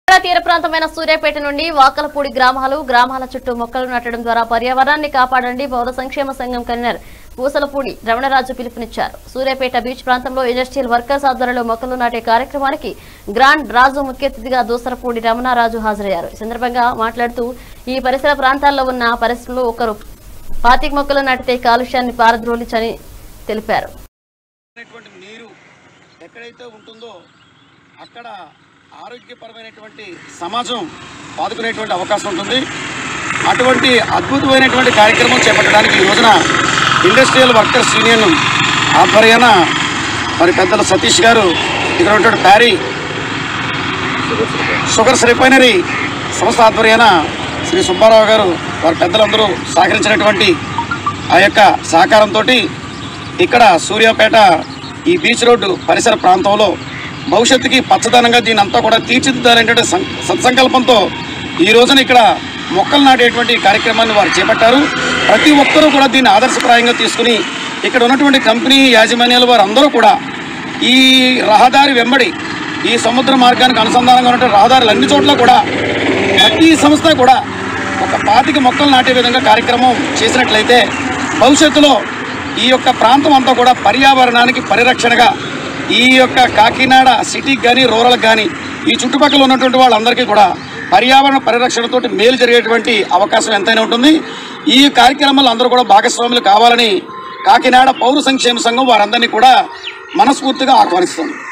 కృష్ణా తీర ప్రాంతమైన సూర్యాపేట నుండి వాకలపూడి గ్రామాలు గ్రామాల చుట్టూ మొక్కలు నాటడం ద్వారా పర్యావరణాన్ని కాపాడండి పౌర సంక్షేమ సంఘం కన్వీనర్ పూసలపూడి రమణరాజు పిలుపునిచ్చారు సూర్యాపేట బీచ్ ప్రాంతంలో ఇండస్ట్రియల్ వర్కర్స్ ఆధ్వర్యంలో మొక్కలు నాటే కార్యక్రమానికి గ్రాండ్ రాజు ముఖ్య అతిథిగా దూసరపూడి రమణరాజు హాజరయ్యారు ఈ సందర్భంగా మాట్లాడుతూ ఈ పరిసర ప్రాంతాల్లో ఉన్న పరిశ్రమలో ఒకరు పాతిక మొక్కలు నాటితే కాలుష్యాన్ని పారద్రోలించని తెలిపారు అనేటువంటి నీరు ఎక్కడైతే ఉంటుందో అక్కడ ఆరోగ్యపరమైనటువంటి సమాజం పాదుకునేటువంటి అవకాశం ఉంటుంది అటువంటి అద్భుతమైనటువంటి కార్యక్రమం చేపట్టడానికి ఈ రోజున ఇండస్ట్రియల్ వర్కర్స్ యూనియన్ ఆధ్వర్యాన మరి పెద్దలు సతీష్ గారు ఇక్కడ ఉన్నటువంటి ప్యారీ షుగర్స్ రిఫైనరీ సంస్థ ఆధ్వర్యాన శ్రీ సుబ్బారావు గారు వారి పెద్దలందరూ సహకరించినటువంటి ఆ యొక్క సహకారంతో ఇక్కడ సూర్యాపేట ఈ బీచ్ రోడ్డు పరిసర ప్రాంతంలో భవిష్యత్తుకి పచ్చదనంగా దీని అంతా కూడా తీర్చిదిద్దాలనేటువంటి సం- సత్సంకల్పంతో ఈ రోజున ఇక్కడ మొక్కలు నాటేటువంటి కార్యక్రమాన్ని వారు చేపట్టారు ప్రతి ఒక్కరూ కూడా దీన్ని ఆదర్శప్రాయంగా తీసుకుని ఇక్కడ ఉన్నటువంటి కంపెనీ యాజమాన్యాలు వారు అందరూ కూడా ఈ రహదారి వెంబడి ఈ సముద్ర మార్గానికి అనుసంధానంగా ఉన్నటువంటి రహదారులు అన్ని చోట్ల కూడా ప్రతి సంస్థ కూడా ఒక పాతిక మొక్కలు నాటే విధంగా కార్యక్రమం చేసినట్లయితే భవిష్యత్తులో ఈ యొక్క ప్రాంతం అంతా కూడా పర్యావరణానికి పరిరక్షణగా ఈ యొక్క కాకినాడ సిటీకి కానీ రూరల్కి కానీ ఈ చుట్టుపక్కల ఉన్నటువంటి వాళ్ళందరికీ కూడా పర్యావరణ పరిరక్షణతో మేలు జరిగేటువంటి అవకాశం ఎంతైనా ఉంటుంది ఈ కార్యక్రమంలో అందరూ కూడా భాగస్వాములు కావాలని కాకినాడ పౌర సంక్షేమ సంఘం వారందరినీ కూడా మనస్ఫూర్తిగా ఆహ్వానిస్తుంది